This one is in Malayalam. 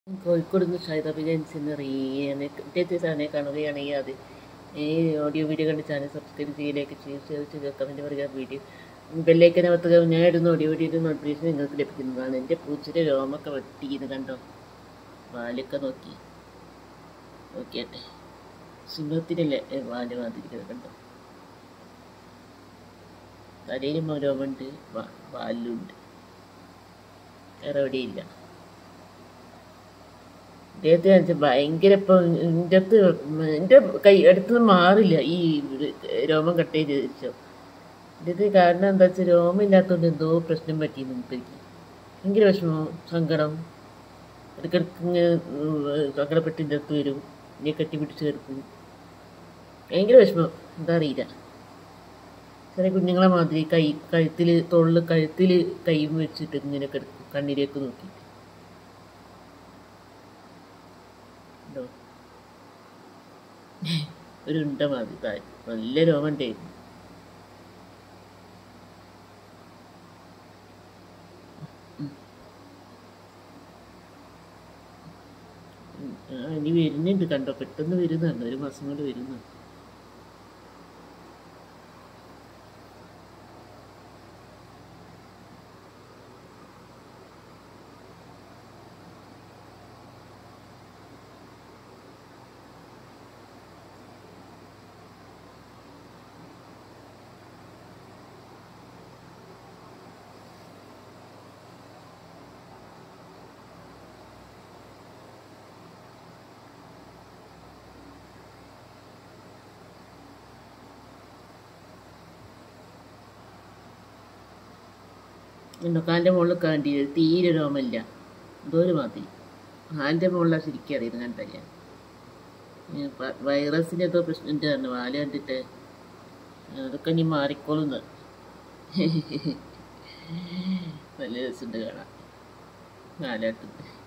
കോഴിക്കോട് നിന്ന് ഷൈദ ബിജൻസ് എന്ന് ടീച്ചേഴ്സാണ് കാണുകയാണെങ്കിൽ അത് ഈ ഓഡിയോ വീഡിയോ കണ്ട് ചാനൽ സബ്സ്ക്രൈബ് ചെയ്യലേക്ക് ഷെയർ ചെയ്ത് കമൻറ്റ് പറയുക വീഡിയോ ബെല്ലേക്കനകത്ത് ഞാൻ ഇടുന്ന ഓഡിയോ വീഡിയോ നോട്ടിഫിക്കേഷൻ നിങ്ങൾക്ക് ലഭിക്കുന്നതാണ് എൻ്റെ പൂച്ചയുടെ രോമൊക്കെ വെട്ടിയത് കണ്ടോ വാലൊക്കെ നോക്കി നോക്കിയാട്ടെ സിംഹത്തിനല്ലേ വാല് മാതിരിക്കുന്നത് കണ്ടോ തലയിലും രോമുണ്ട് വാലിലുണ്ട് വേറെ എവിടെയില്ല ഇദ്ദേഹത്തെ വെച്ചാൽ ഭയങ്കര ഇപ്പം എൻ്റെ അടുത്ത് എൻ്റെ കൈ അടുത്ത് മാറില്ല ഈ രോമം കട്ട് ചെയ്ത് വെച്ചോ ഇത് കാരണം എന്താ വെച്ചാൽ രോമം ഇല്ലാത്തതുകൊണ്ട് എന്തോ പ്രശ്നം പറ്റി എനിക്ക് ഭയങ്കര വിഷമം സങ്കടം ഇടയ്ക്കിടയ്ക്ക് ഇങ്ങനെ സങ്കടപ്പെട്ട് എൻ്റെ അടുത്ത് വരും എന്നെ കെട്ടി പിടിച്ച് കിടക്കും ഭയങ്കര വിഷമം എന്താ അറിയില്ല ചെറിയ കുഞ്ഞുങ്ങളെ മാതിരി കൈ കഴുത്തിൽ തൊള്ളു കഴുത്തിൽ കൈയും വെച്ചിട്ട് ഇങ്ങനെ കിടക്കും കണ്ണിലേക്ക് നോക്കിയിട്ട് ഉണ്ടോ ഒരു ഉണ്ട മാതിരി താഴെ നല്ല രോമം ഉണ്ടായിരുന്നു ആ ഇനി വരുന്നുണ്ട് കണ്ടോ പെട്ടെന്ന് വരുന്നുണ്ട് ഒരു മാസം കൊണ്ട് വരുന്നുണ്ട് ഉണ്ടോ കാലിൻ്റെ മുകളിൽ കാണ്ടി തീരെ രോമമില്ല എന്തോ ഒരു മാതിരി കാലിൻ്റെ മുകളിലാണ് ശരിക്കും അറിയുന്നത് കണ്ടല്ല വൈറസിൻ്റെ എന്തോ പ്രശ്നം ഉണ്ട് പറഞ്ഞു വാല് കണ്ടിട്ട് അതൊക്കെ ഇനി മാറിക്കോളുന്നു നല്ല രസമുണ്ട് കാണാൻ നാലാട്ടത്ത്